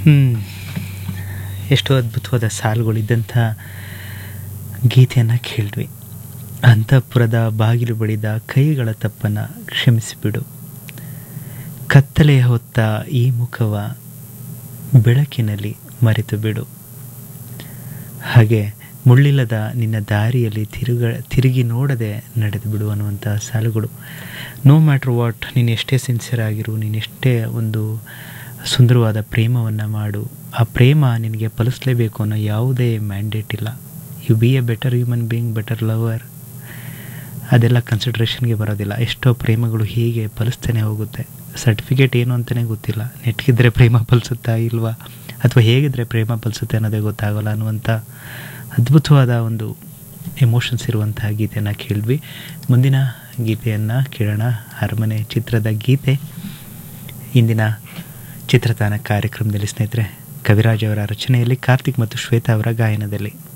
ಹ್ಮ್. ಎಷ್ಟೋ ಅದ್ಭುತವಾದ ಸಾಲುಗಳಿದ್ದಂಥ ಗೀತೆಯನ್ನು ಕೇಳಿದ್ವಿ ಅಂತಃಪುರದ ಬಾಗಿಲು ಬಡಿದ ಕೈಗಳ ತಪ್ಪನ್ನು ಕ್ಷಮಿಸಿಬಿಡು ಕತ್ತಲೆಯ ಹೊತ್ತ ಈ ಮುಖವ ಬೆಳಕಿನಲ್ಲಿ ಮರೆತು ಬಿಡು ಹಾಗೆ ಮುಳ್ಳಿಲ್ಲದ ನಿನ್ನ ದಾರಿಯಲ್ಲಿ ತಿರುಗ ತಿರುಗಿ ನೋಡದೆ ನಡೆದು ಬಿಡು ಅನ್ನುವಂಥ ಸಾಲುಗಳು ನೋ ಮ್ಯಾಟ್ರ್ ವಾಟ್ ನೀನು ಎಷ್ಟೇ ಸಿನ್ಸಿಯರ್ ಆಗಿರು ನೀನು ಎಷ್ಟೇ ಒಂದು ಸುಂದರವಾದ ಪ್ರೇಮವನ್ನು ಮಾಡು ಆ ಪ್ರೇಮ ನಿನಗೆ ಫಲಿಸಲೇಬೇಕು ಅನ್ನೋ ಯಾವುದೇ ಮ್ಯಾಂಡೇಟ್ ಇಲ್ಲ you be a better human being better lover ಅದೆಲ್ಲ ಕನ್ಸಿಡ್ರೇಷನ್ಗೆ ಬರೋದಿಲ್ಲ ಎಷ್ಟೋ ಪ್ರೇಮಗಳು ಹೀಗೆ ಫಲಿಸ್ತಾನೆ ಹೋಗುತ್ತೆ ಸರ್ಟಿಫಿಕೇಟ್ ಏನು ಅಂತಲೇ ಗೊತ್ತಿಲ್ಲ ನೆಟ್ಗಿದ್ರೆ ಪ್ರೇಮ ಫಲಿಸುತ್ತಾ ಇಲ್ವಾ ಅಥವಾ ಹೇಗಿದ್ರೆ ಪ್ರೇಮ ಫಲಿಸುತ್ತೆ ಅನ್ನೋದೇ ಗೊತ್ತಾಗೋಲ್ಲ ಅನ್ನುವಂಥ ಅದ್ಭುತವಾದ ಒಂದು ಎಮೋಷನ್ಸ್ ಇರುವಂತಹ ಗೀತೆಯನ್ನು ಕೇಳಿದ್ವಿ ಮುಂದಿನ ಗೀತೆಯನ್ನು ಕೇಳೋಣ ಅರಮನೆ ಚಿತ್ರದ ಗೀತೆ ಇಂದಿನ ಚಿತ್ರತಾಣ ಕಾರ್ಯಕ್ರಮದಲ್ಲಿ ಸ್ನೇಹಿತರೆ ಕವಿರಾಜ್ ಅವರ ರಚನೆಯಲ್ಲಿ ಕಾರ್ತಿಕ್ ಮತ್ತು ಶ್ವೇತಾ ಅವರ ಗಾಯನದಲ್ಲಿ